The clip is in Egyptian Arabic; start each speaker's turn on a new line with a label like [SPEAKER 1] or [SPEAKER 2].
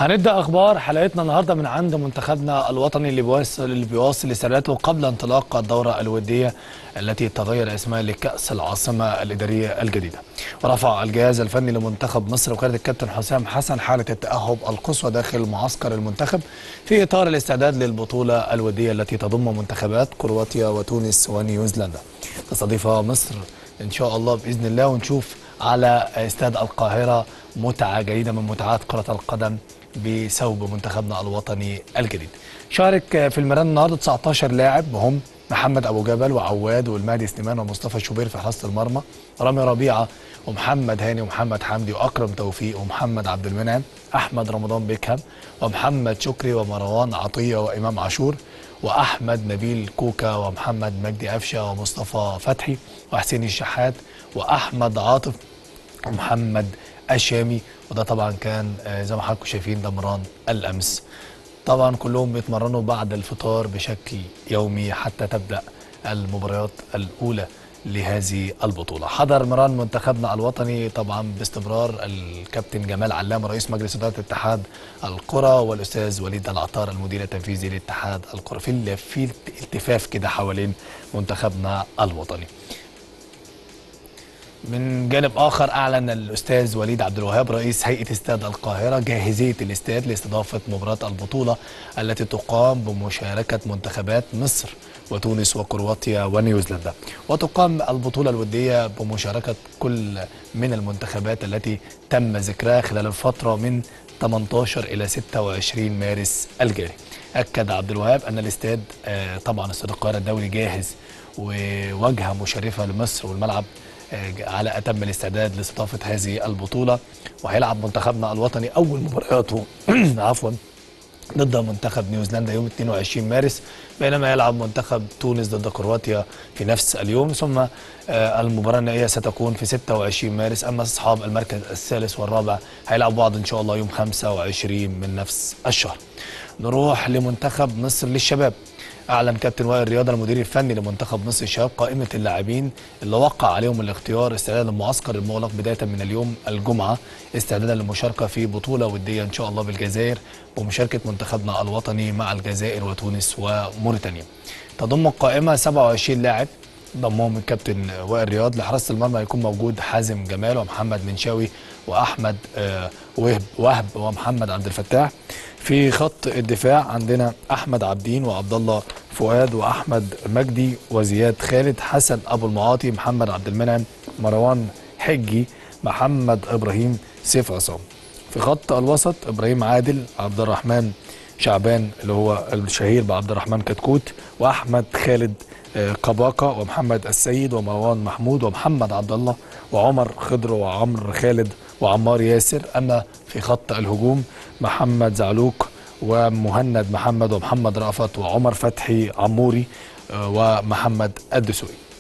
[SPEAKER 1] هنبدا اخبار حلقتنا النهارده من عند منتخبنا الوطني اللي بيواصل اللي بيواصل استعداداته قبل انطلاق الدوره الوديه التي تغير اسمها لكاس العاصمه الاداريه الجديده. ورفع الجهاز الفني لمنتخب مصر وكاله الكابتن حسام حسن حاله التاهب القصوى داخل معسكر المنتخب في اطار الاستعداد للبطوله الوديه التي تضم منتخبات كرواتيا وتونس ونيوزيلندا. تستضيفها مصر ان شاء الله باذن الله ونشوف على استاد القاهره متعه جديده من متعات كره القدم بثوب منتخبنا الوطني الجديد. شارك في الميران النهارده 19 لاعب وهم محمد ابو جبل وعواد والمهدي سليمان ومصطفى شوبير في حراسه المرمى، رامي ربيعه ومحمد هاني ومحمد حمدي واكرم توفيق ومحمد عبد المنعم، احمد رمضان بيكهام ومحمد شكري ومروان عطيه وامام عاشور واحمد نبيل كوكا ومحمد مجدي قفشه ومصطفى فتحي وحسين الشحات واحمد عاطف ومحمد الشامي وده طبعا كان زي ما حضراتكم شايفين دمران الامس طبعا كلهم بيتمرنوا بعد الفطار بشكل يومي حتى تبدا المباريات الاولى لهذه البطوله حضر مران منتخبنا الوطني طبعا باستمرار الكابتن جمال علام رئيس مجلس اداره اتحاد القرى والاستاذ وليد العطار المدير التنفيذي لاتحاد القرى في في التفاف كده حوالين منتخبنا الوطني من جانب اخر اعلن الاستاذ وليد عبد الوهاب رئيس هيئه استاد القاهره جاهزيه الاستاد لاستضافه مباراه البطوله التي تقام بمشاركه منتخبات مصر وتونس وكرواتيا ونيوزيلندا وتقام البطوله الوديه بمشاركه كل من المنتخبات التي تم ذكرها خلال الفتره من 18 الى 26 مارس الجاري اكد عبد الوهاب ان الاستاد طبعا استاد القاهره الدولي جاهز وواجهه مشرفه لمصر والملعب على اتم الاستعداد لاستضافه هذه البطوله وهيلعب منتخبنا الوطني اول مبارياته عفوا ضد منتخب نيوزيلندا يوم 22 مارس بينما يلعب منتخب تونس ضد كرواتيا في نفس اليوم ثم المباراه النهائيه ستكون في 26 مارس اما اصحاب المركز الثالث والرابع هيلعبوا بعض ان شاء الله يوم 25 من نفس الشهر. نروح لمنتخب مصر للشباب اعلن كابتن وائل رياضه المدير الفني لمنتخب مصر الشباب قائمه اللاعبين اللي وقع عليهم الاختيار استعدادا للمعسكر المغلق بدايه من اليوم الجمعه استعدادا للمشاركه في بطوله وديه ان شاء الله بالجزائر ومشاركه منتخبنا الوطني مع الجزائر وتونس وموريتانيا. تضم القائمه 27 لاعب ضمهم الكابتن وائل رياض لحراسه المرمى هيكون موجود حازم جمال ومحمد منشاوي واحمد وهب وهب ومحمد عبد الفتاح في خط الدفاع عندنا احمد عبدين وعبد الله فؤاد واحمد مجدي وزياد خالد حسن ابو المعاطي محمد عبد المنعم مروان حجي محمد ابراهيم سيف عصام في خط الوسط ابراهيم عادل عبد الرحمن شعبان اللي هو الشهير بعبد الرحمن كتكوت واحمد خالد قباقه ومحمد السيد ومروان محمود ومحمد عبد الله وعمر خضر وعمر خالد وعمار ياسر اما في خط الهجوم محمد زعلوك ومهند محمد ومحمد رأفت وعمر فتحي عموري ومحمد الدسوقي